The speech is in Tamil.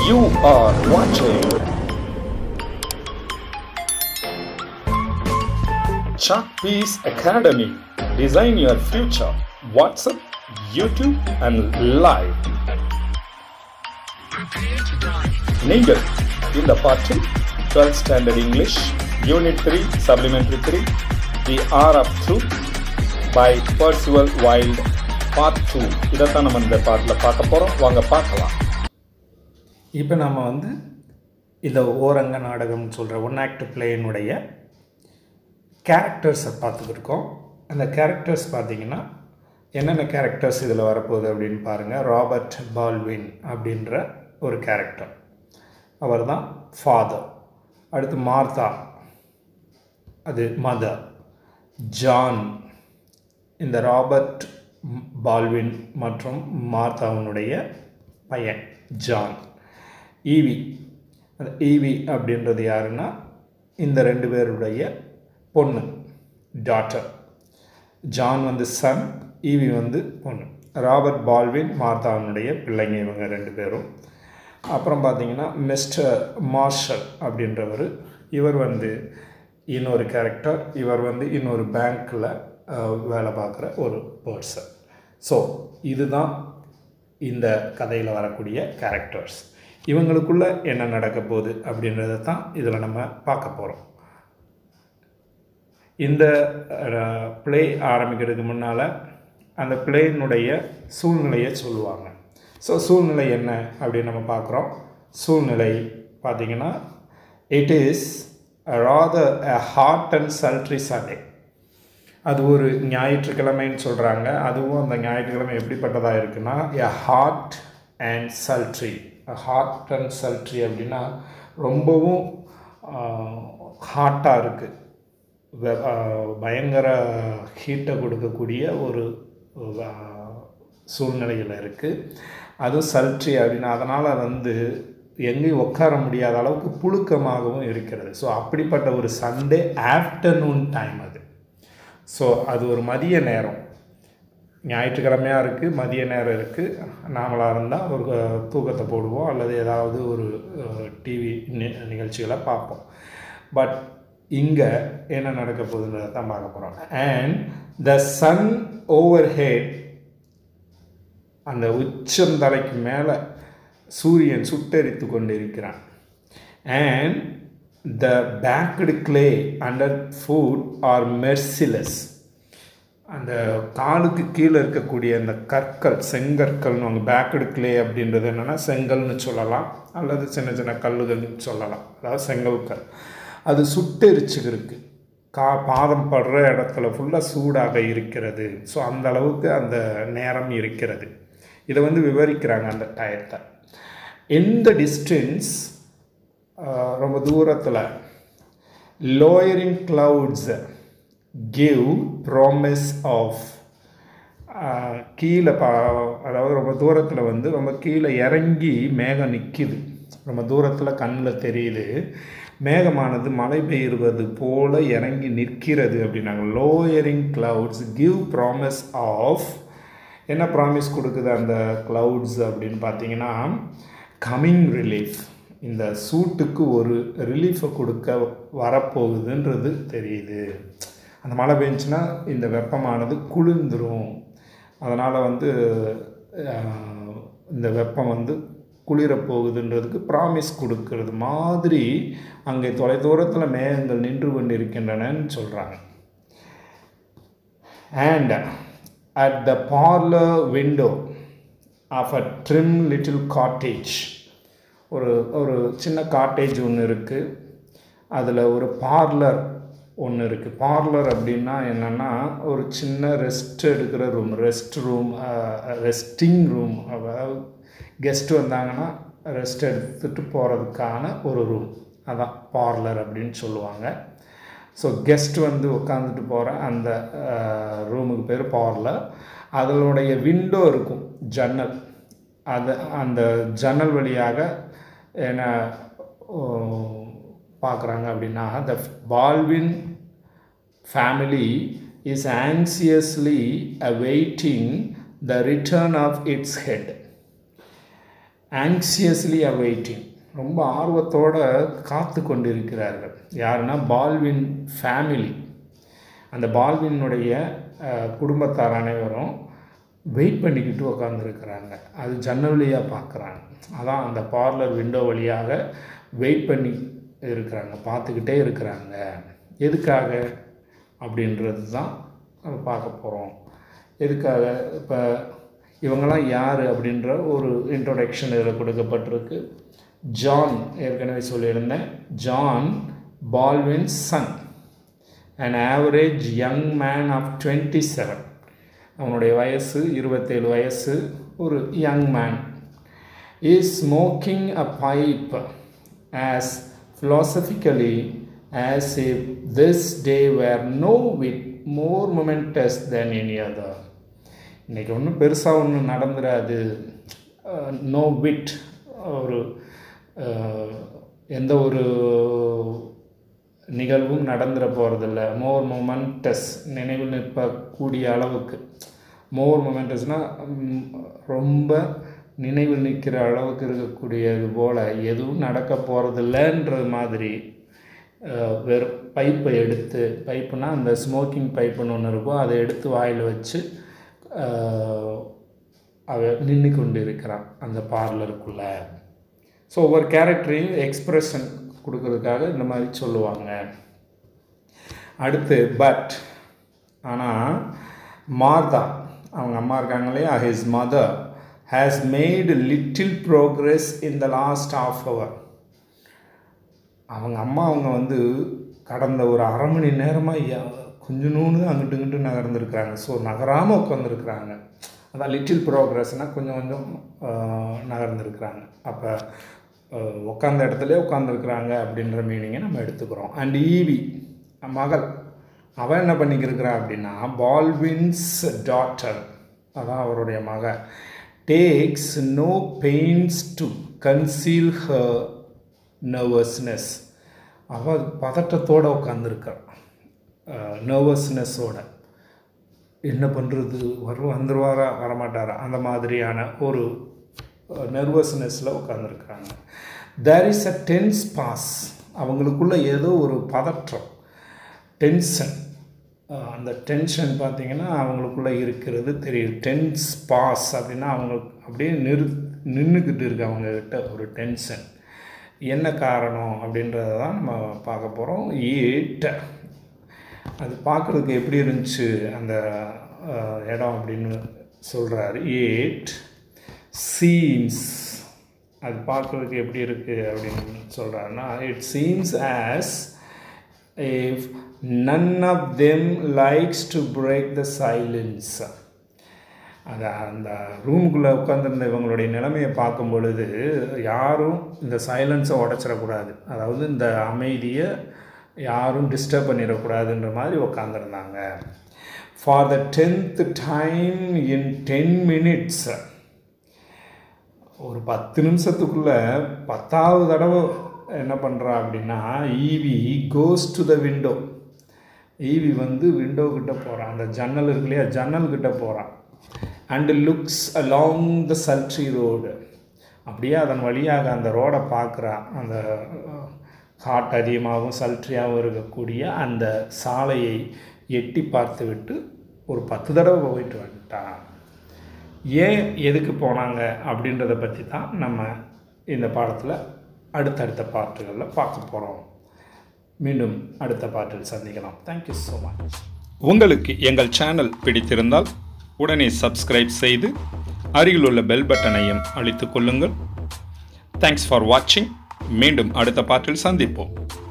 You are watching Chuck Peace Academy. Design your future. WhatsApp, YouTube, and live. நீங்கள் இந்த பாட்டில் 12th standard English unit three supplementary three the hour of truth by Percival Wilde part two இதைத்தான் நம்ம இந்த பாட்டில் பார்க்க போகிறோம் வாங்க பார்க்கலாம் இப்போ நம்ம வந்து இந்த ஓரங்க நாடகம்னு சொல்கிற ஒன் ஆக்ட் பிளேயினுடைய கேரக்டர்ஸை பார்த்துக்கிருக்கோம் அந்த கேரக்டர்ஸ் பார்த்தீங்கன்னா என்னென்ன கேரக்டர்ஸ் இதில் வரப்போகுது அப்படின்னு பாருங்கள் ராபர்ட் பால்வின் அப்படின்ற ஒரு கேரக்டர் அவர் தான் ஃபாதர் அடுத்து மார்த்தா அது மதர் ஜான் இந்த ராபர்ட் பால்வின் மற்றும் மார்த்தாவினுடைய பையன் ஜான் ஈவி அந்த ஈவி அப்படின்றது யாருன்னா இந்த ரெண்டு பேருடைய பொண்ணு டாட்டர் ஜான் வந்து சன் ஈவி வந்து பொண்ணு ராபர்ட் பால்வின் மார்த்தாவினுடைய பிள்ளைங்க இவங்க ரெண்டு பேரும் அப்புறம் பார்த்தீங்கன்னா மிஸ்டர் மார்ஷல் அப்படின்றவர் இவர் வந்து இன்னொரு கேரக்டர் இவர் வந்து இன்னொரு பேங்க்கில் வேலை பார்க்குற ஒரு பர்சன் ஸோ இதுதான் இந்த கதையில் வரக்கூடிய கேரக்டர்ஸ் இவங்களுக்குள்ள என்ன நடக்க போகுது அப்படின்றத தான் இதில் நம்ம பார்க்க போகிறோம் இந்த ப்ளே ஆரம்பிக்கிறதுக்கு முன்னால் அந்த பிளேயினுடைய சூழ்நிலையை சொல்லுவாங்க ஸோ சூழ்நிலை என்ன அப்படின்னு நம்ம பார்க்குறோம் சூழ்நிலை பார்த்திங்கன்னா it is rather a hot and sultry Sunday அது ஒரு ஞாயிற்றுக்கிழமைன்னு சொல்கிறாங்க அதுவும் அந்த ஞாயிற்றுக்கிழமை எப்படிப்பட்டதாக இருக்குன்னா a hot and sultry hot and sultry அப்படின்னா ரொம்பவும் ஹாட்டாக இருக்குது பயங்கர ஹீட்டை கொடுக்கக்கூடிய ஒரு சூழ்நிலையில் இருக்குது அதுவும் சல்ட்ரி அப்படின்னா அதனால் வந்து எங்கேயும் உட்கார முடியாத அளவுக்கு புழுக்கமாகவும் இருக்கிறது ஸோ அப்படிப்பட்ட ஒரு சண்டே ஆஃப்டர்நூன் டைம் அது ஸோ அது ஒரு மதிய நேரம் ஞாயிற்றுக்கிழமையாக இருக்குது மதிய நேரம் இருக்குது நாமளாக இருந்தால் ஒரு தூக்கத்தை போடுவோம் அல்லது ஏதாவது ஒரு டிவி நிகழ்ச்சிகளை பார்ப்போம் பட் இங்கே என்ன நடக்க போகுதுன்றதை தான் பார்க்க போகிறோம் அண்ட் த சன் ஓவர் ஹெட் அந்த உச்சந்தலைக்கு மேலே சூரியன் சுட்டெரித்து கொண்டு இருக்கிறான் and the baked clay underfoot are merciless அந்த காலுக்கு கீழே இருக்கக்கூடிய அந்த கற்கள் செங்கற்கள்னு அவங்க பேக்கடு கிளே அப்படின்றது என்னென்னா செங்கல்னு சொல்லலாம் அல்லது சின்ன சின்ன கல்லுகள்னு சொல்லலாம் அதாவது செங்கல்கள் அது சுட்டெரிச்சுக்கிருக்கு கா பாதம் படுற இடத்துல ஃபுல்லாக சூடாக இருக்கிறது ஸோ அந்த அளவுக்கு அந்த நேரம் இருக்கிறது இதை வந்து விவரிக்கிறாங்க அந்த டயத்தை எந்த டிஸ்டன்ஸ் ரொம்ப தூரத்தில் lowering clouds give promise of கீழே பா அதாவது ரொம்ப தூரத்தில் வந்து ரொம்ப கீழே இறங்கி மேகம் நிற்கிது ரொம்ப தூரத்தில் கண்ணில் தெரியுது மேகமானது மழை பெய்யுவது போல இறங்கி நிற்கிறது அப்படின்னாங்க lowering clouds give promise of என்ன ப்ராமிஸ் கொடுக்குது அந்த க்ளவுட்ஸ் அப்படின்னு பார்த்தீங்கன்னா கம்மிங் ரிலீஃப் இந்த சூட்டுக்கு ஒரு ரிலீஃபை கொடுக்க வரப்போகுதுன்றது தெரியுது அந்த மழை பெஞ்சுன்னா இந்த வெப்பமானது குளிர்ந்துடும் அதனால் வந்து இந்த வெப்பம் வந்து குளிரப்போகுதுன்றதுக்கு ப்ராமிஸ் கொடுக்கறது மாதிரி அங்கே தொலைதூரத்தில் மேகங்கள் நின்று கொண்டு இருக்கின்றனன்னு சொல்கிறாங்க and at the parlour window of a trim little cottage ஒரு ஒரு சின்ன காட்டேஜ் ஒன்று இருக்குது அதில் ஒரு பார்லர் ஒன்று இருக்குது பார்லர் அப்படின்னா என்னென்னா ஒரு சின்ன ரெஸ்ட் எடுக்கிற room rest room resting room அதாவது கெஸ்ட் வந்தாங்கன்னா ரெஸ்ட் எடுத்துகிட்டு போகிறதுக்கான ஒரு ரூம் அதான் பார்லர் அப்படின்னு சொல்லுவாங்க ஸோ கெஸ்ட் வந்து உட்காந்துட்டு போகிற அந்த ரூமுக்கு பேர் பார்லர் அதனுடைய விண்டோ இருக்கும் ஜன்னல் அது அந்த ஜன்னல் வழியாக என்ன பார்க்குறாங்க அப்படின்னா the Baldwin family is anxiously awaiting the return of its head anxiously awaiting ரொம்ப ஆர்வத்தோட காத்து கொண்டிருக்கிறார்கள் யாருன்னா பால்வின் ஃபேமிலி அந்த பால்வினுடைய அஹ், குடும்பத்தார் அனைவரும் வெயிட் பண்ணிக்கிட்டு உக்காந்துருக்குறாங்க அது ஜன்னல் வழியாக பார்க்குறாங்க அதான் அந்த பார்லர் விண்டோ வழியாக வெயிட் பண்ணி இருக்கிறாங்க பார்த்துக்கிட்டே இருக்கிறாங்க எதுக்காக அப்படின்றது தான் நம்ம பார்க்க போகிறோம் எதுக்காக இப்போ இவங்கெல்லாம் யார் அப்படின்ற ஒரு இன்ட்ரோடக்ஷன் இதில் கொடுக்கப்பட்டிருக்கு ஜான் ஏற்கனவே சொல்லியிருந்தேன் John Baldwin son an average young man of twenty seven அவனுடைய வயசு இருபத்தேழு வயசு ஒரு young man is smoking a pipe as philosophically as if this day were no whit more momentous than any other இன்றைக்கி ஒன்றும் பெருசாக ஒன்றும் நடந்துடாது நோ விட் ஒரு அஹ், எந்த ஒரு நிகழ்வும் நடந்துட போகிறதில்ல மோர் மொமெண்டஸ் நினைவில் நிற்கக்கூடிய அளவுக்கு மோர் மொமெண்டஸ்னால் ரொம்ப நினைவில் நிற்கிற அளவுக்கு இருக்கக்கூடியது போல் எதுவும் நடக்க போகிறதில்லன்ற மாதிரி அஹ், வெறும் பைப்பை எடுத்து பைப்புனா அந்த ஸ்மோக்கிங் பைப்புன்னு ஒன்று இருக்கும் அதை எடுத்து வாயில் வச்சு அஹ், அவ நின்று கொண்டு இருக்கிறான் அந்த பார்லருக்குள்ளே ஸோ ஒவ்வொரு கேரக்டரையும் எக்ஸ்பிரஷன் கொடுக்கறதுக்காக இந்த மாதிரி சொல்லுவாங்க அடுத்து பட் ஆனால் மார்தா அவங்க அம்மா இருக்காங்க இல்லையா his mother has made little progress in the last of hour அவங்க அம்மா அவங்க வந்து கடந்த ஒரு அரை மணி நேரமாக கொஞ்சோண்டு அங்கிட்டு இங்கிட்டு நகர்ந்துருக்குறாங்க ஸோ நகராமல் உட்காந்துருக்குறாங்க அதான் லிட்டில் ப்ரோக்ரஸ்னால் கொஞ்சம் கொஞ்சம் ஆஹ், நகர்ந்துருக்குறாங்க அப்போ உட்காந்த இடத்துல உட்காந்துருக்குறாங்க அப்படின்ற மீனிங்கை நம்ம எடுத்துக்கிறோம் அண்ட் ஈவி மகள் அவன் என்ன பண்ணிக்கிருக்கிறா அப்படின்னா பால்வின்ஸ் டாட்டர் அதான் அவருடைய மக takes no pains to conceal her nervousness அவள் பதட்டத்தோடு உட்காந்துருக்காள் நர்வஸ்னஸோட என்ன பண்ணுறது வரும் வந்துருவாரா வரமாட்டாரா அந்த மாதிரியான ஒரு நர்வஸ்னஸில் உட்காந்துருக்காங்க there is a tense pause அவங்களுக்குள்ள ஏதோ ஒரு பதற்றம் டென்ஷன் அந்த டென்ஷன் பார்த்தீங்கன்னா அவங்களுக்குள்ள இருக்கிறது தெரியுது டென்ஸ் பாஸ் அப்படின்னா அவங்க அப்படியே நிறு நின்றுக்கிட்டு இருக்கு அவங்கக்கிட்ட ஒரு டென்ஷன் என்ன காரணம் அப்படின்றத தான் நம்ம பார்க்க போகிறோம் ஈட்ட அது பார்க்குறதுக்கு எப்படி இருந்துச்சு அந்த அஹ், இடம் அப்படின்னு சொல்கிறாரு ஏட் சீம்ஸ் அது பார்க்குறதுக்கு எப்படி இருக்குது அப்படின்னு சொல்கிறாருன்னா it seems as if none of them likes to break the silence அந்த அந்த ரூமுக்குள்ளே உட்காந்துருந்த இவங்களுடைய நிலைமையை பார்க்கும் பொழுது யாரும் இந்த சைலன்ஸை உடச்சிடக்கூடாது அதாவது இந்த அமைதியை யாரும் டிஸ்டர்ப் பண்ணிடக்கூடாதுன்ற மாதிரி உட்காந்துருந்தாங்க for the tenth time in ten minutes ஒரு பத்து நிமிஷத்துக்குள்ளே பத்தாவது தடவை என்ன பண்ணுறா அப்படின்னா Evie goes to the window Evie வந்து விண்டோ கிட்ட போகிறான் அந்த ஜன்னல் இருக்கு இல்லையா ஜன்னல் கிட்ட போகிறான் and looks along the sultry road அப்படியே அதன் வழியாக அந்த ரோடை பார்க்குறா அந்த அஹ், காட்டு அதிகமாகவும் சல்ட்ரியாகவும் இருக்கக்கூடிய அந்த சாலையை எட்டி பார்த்து விட்டு ஒரு பத்து தடவை போயிட்டு வந்துட்டான் ஏன் எதுக்கு போனாங்க அப்படின்றத பற்றி தான் நம்ம இந்த பாடத்தில் அடுத்தடுத்த பாட்டுகளில் பார்க்க போகிறோம் மீண்டும் அடுத்த பாட்டில் சந்திக்கலாம் தேங்க்யூ ஸோ மச் உங்களுக்கு எங்கள் சேனல் பிடித்திருந்தால் உடனே சப்ஸ்கிரைப் செய்து அருகிலுள்ள பெல் பட்டனையும் அழித்துக் கொள்ளுங்கள் தேங்க்ஸ் ஃபார் வாட்சிங் மீண்டும் அடுத்த பாட்டில் சந்திப்போம்